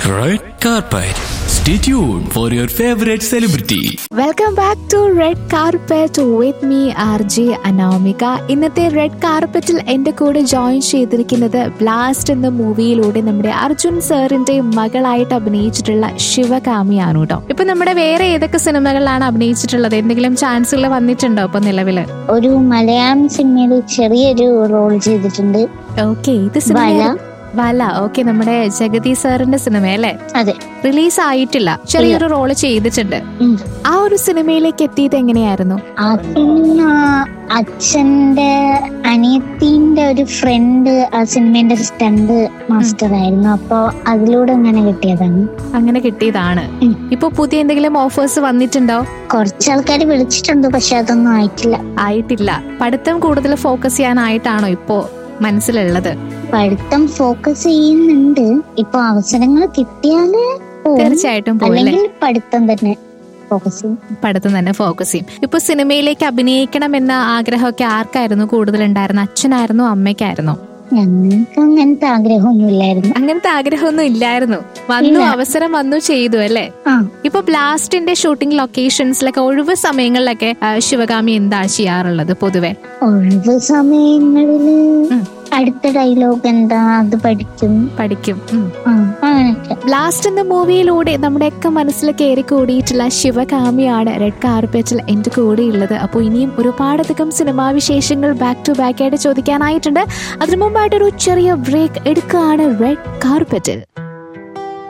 Red carpet. Stay tuned for your favorite celebrity. Welcome back to red carpet with me R J Anamika ഇന്നത്തെ റെഡ് കാർപ്പറ്റിൽ എന്റെ കൂടെ join ചെയ്തിരിക്കുന്നത് blast എന്ന മൂവിയിലൂടെ നമ്മുടെ അർജുൻ സാറിന്റെ മകളായിട്ട് അഭിനയിച്ചിട്ടുള്ള ശിവകാമിയാണ് കേട്ടോ ഇപ്പൊ നമ്മുടെ വേറെ ഏതൊക്കെ സിനിമകളിലാണ് അഭിനയിച്ചിട്ടുള്ളത് എന്തെങ്കിലും ചാൻസുകൾ വന്നിട്ടുണ്ടോ ഇപ്പൊ നിലവില് ഒരു മലയാളം സിനിമയിൽ ചെറിയൊരു റോൾ ചെയ്തിട്ടുണ്ട് ഓക്കെ ഇത് വല സിനിമ വല ഓക്കെ നമ്മുടെ ജഗതി സാറിന്റെ സിനിമ അല്ലേ അതെ റിലീസ് ആയിട്ടില്ല ചെറിയൊരു റോള് ചെയ്തിട്ടുണ്ട് ഉം. ആ ഒരു സിനിമയിലേക്ക് എത്തിയത് എങ്ങനെയായിരുന്നു ആ സിനിമ അച്ഛന്റെ അനിയത്തിന്റെ ഒരു ഫ്രണ്ട് ആ സിനിമേന്റെ സ്റ്റണ്ട് മാസ്റ്റർ ആയിരുന്നു അപ്പൊ അതിലൂടെ അങ്ങനെ കിട്ടിയതാണ് അങ്ങനെ കിട്ടിയതാണ് ഉം. ഇപ്പൊ പുതിയ എന്തെങ്കിലും ഓഫേഴ്സ് വന്നിട്ടുണ്ടോ കുറച്ച് ആൾക്കാർ വിളിച്ചിട്ടുണ്ട് പക്ഷെ അതൊന്നും ആയിട്ടില്ല ആയിട്ടില്ല പഠിത്തം കൂടുതൽ ഫോക്കസ് ചെയ്യാനായിട്ടാണോ ഇപ്പോ മനസ്സിലുള്ളത് പഠിത്തം ഫോക്കസ് ചെയ്യുന്നുണ്ട് ഇപ്പൊ അവസരങ്ങൾ കിട്ടിയാല് പോവും. തീർച്ചയായിട്ടും പോലെ അല്ലെങ്കിൽ പഠിത്തം തന്നെ ഫോക്കസ് ചെയ്യും പഠിത്തം തന്നെ ഫോക്കസ് ചെയ്യും ഇപ്പൊ സിനിമയിലേക്ക് അഭിനയിക്കണം എന്ന ആഗ്രഹമൊക്കെ ആർക്കായിരുന്നു കൂടുതൽ ഉണ്ടായിരുന്നു അച്ഛനായിരുന്നോ അമ്മയ്ക്കായിരുന്നോ ഞങ്ങൾക്ക് അങ്ങനത്തെ ആഗ്രഹമൊന്നും ഇല്ലായിരുന്നു അങ്ങനത്തെ ആഗ്രഹമൊന്നും ഇല്ലായിരുന്നു വന്നു ഇല്ല. അവസരം വന്നു ചെയ്തു അല്ലേ ആ ഇപ്പൊ ബ്ലാസ്റ്റിന്റെ ഷൂട്ടിംഗ് ലൊക്കേഷൻസിലൊക്കെ ഒഴിവ് സമയങ്ങളിലൊക്കെ ആ, ശിവകാമി എന്താ ചെയ്യാറുള്ളത് പൊതുവെ ഒഴിവ് സമയങ്ങളില് ഉം. അടുത്ത ഡയലോഗ് എന്താ അത് പഠിക്കും പഠിക്കും ഉം. ആ അങ്ങനെയൊക്കെ ബ്ലാസ്റ്റ് എന്ന മൂവിയിലൂടെ നമ്മുടെയൊക്കെ മനസ്സിൽ കയറി കൂടിയിട്ടുള്ള ശിവകാമിയാണ് റെഡ് കാർപ്പറ്റിൽ എന്റെ കൂടെയുള്ളത് അപ്പോൾ ഇനിയും ഒരുപാടധികം സിനിമാ വിശേഷങ്ങൾ ബാക്ക് ടു ബാക്ക് ആയിട്ട് ചോദിക്കാനായിട്ടുണ്ട് അതിനു മുമ്പായിട്ടൊരു ചെറിയ ബ്രേക്ക് എടുക്കുകയാണ് റെഡ് കാർപ്പറ്റിൽ